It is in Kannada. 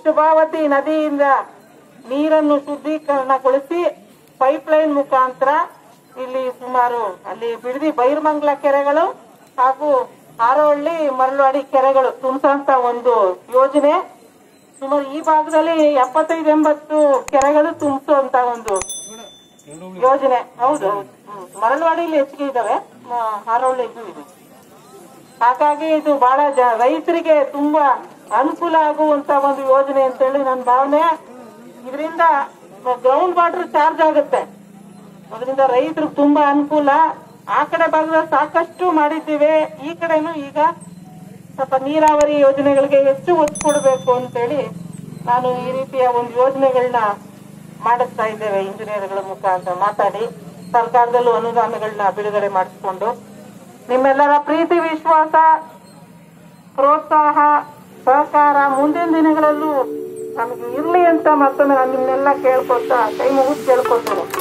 ಶುಭಾವತಿ ನದಿಯಿಂದ ನೀರನ್ನು ಶುದ್ಧೀಕರಣಗೊಳಿಸಿ ಪೈಪ್ಲೈನ್ ಮುಖಾಂತರ ಇಲ್ಲಿ ಸುಮಾರು ಅಲ್ಲಿ ಬಿಡದಿ ಬೈರ್ಮಂಗ್ಲ ಕೆರೆಗಳು ಹಾಗೂ ಹಾರೋಹಳ್ಳಿ ಮರಳವಾಡಿ ಕೆರೆಗಳು ತುಂಬಿಸುವಂತ ಒಂದು ಯೋಜನೆ ಸುಮಾರು ಈ ಭಾಗದಲ್ಲಿ ಎಪ್ಪತ್ತೈದು ಎಂಬತ್ತು ಕೆರೆಗಳು ತುಂಬಿಸುವಂತ ಒಂದು ಯೋಜನೆ ಹೌದು ಹ್ಮ್. ಮರಳವಾಡಿಲಿ ಹೆಚ್ಚಿಗೆ ಇದಾವೆ ಮ- ಹಾರೋಹಳ್ಳಿಗೂ ಇದೆ ಹಾಗಾಗಿ ಇದು ಬಹಳ ಜ- ರೈತರಿಗೆ ತುಂಬಾ ಅನುಕೂಲ ಆಗುವಂತ ಒಂದು ಯೋಜನೆ ಅಂತೇಳಿ ನನ್ನ ಭಾವನೆ ಇದರಿಂದ ಗ್ರೌಂಡ್ ವಾಟರ್ ಚಾರ್ಜ್ ಆಗುತ್ತೆ ಅದರಿಂದ ರೈತರಿಗೆ ತುಂಬಾ ಅನುಕೂಲ ಆ ಕಡೆ ಭಾಗದಲ್ಲಿ ಸಾಕಷ್ಟು ಮಾಡಿದ್ದೀವಿ ಈ ಕಡೆನೂ ಈಗ ಸ್ವಲ್ಪ ನೀರಾವರಿ ಯೋಜನೆಗಳಿಗೆ ಹೆಚ್ಚು ಒತ್ತು ಕೊಡಬೇಕು ಅಂತೇಳಿ ನಾನು ಈ ರೀತಿಯ ಒಂದು ಯೋಜನೆಗಳನ್ನ ಮಾಡಿಸ್ತಾ ಇದ್ದೇವೆ ಇಂಜಿನಿಯರ್ಗಳ ಮುಖಾಂತರ ಮಾತಾಡಿ ಸರ್ಕಾರದಲ್ಲೂ ಅನುದಾನಗಳನ್ನ ಬಿಡುಗಡೆ ಮಾಡಿಸ್ಕೊಂಡು ನಿಮ್ಮೆಲ್ಲರ ಪ್ರೀತಿ ವಿಶ್ವಾಸ ಪ್ರೋತ್ಸಾಹ ಸಹಕಾರ ಮುಂದಿನ ದಿನಗಳಲ್ಲೂ ನಮಗೆ ಇರ್ಲಿ ಅಂತ ಮತ್ತೊಮ್ಮೆ ನಾನು ನಿಮ್ನೆಲ್ಲ ಕೇಳ್ಕೊತಾ ಕೈ ಮುಗಿದು ಕೇಳ್ಕೊತೇನೆ